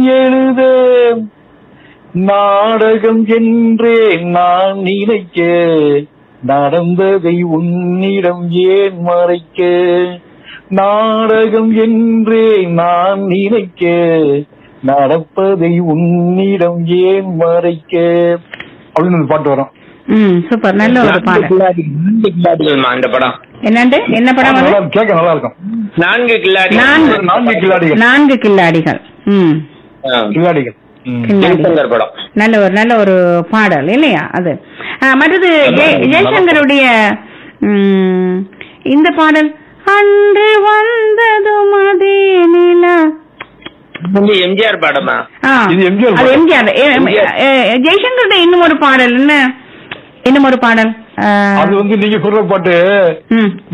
எழுத நாடகம் என்றே நான் நினைக்க நடந்ததை உன்னிடம் ஏன் மறைக்க நாடகம் என்றே நான் நினைக்க நடப்பதை உன்னிடம் ஏன் மறைக்க அப்படின்னு ஒரு பாட்டு வரும் ம் சூப்பர் நல்ல ஒரு பாடல் நான்கு கில்லாடிகள்மா இந்த படம் என்னண்டு என்ன படம் நல்லா அது இருக்கும், கேட்க நல்லா இருக்கும் நான்கு கில்லாடி நான்கு நான்கு கில்லாடிகள் நான்கு கில்லாடிகள் ம் கில்லாடிகள் ம். கில்லாடிகள் ஜெய்சங்கர் படம் நல்ல ஒரு நல்ல ஒரு பாடல் இல்லையா அது ஆ, மற்றது ஜெய- ஜெயசங்கருடைய ம், இந்த பாடல் அன்று வந்ததும் அதே நிலா இது எம்ஜிஆர் படமா ஆ, இது எம்ஜிஆர் அது பாடல். எம்ஜிஆர் ஏ- எம்ஜிஆர். ஏ- ஜெய்சங்கருடைய இன்னும் ஒரு பாடல் என்ன இன்னும் ஒரு பாடல் ஆ, அது வந்து நீங்க சொல்ற பாட்டு ம்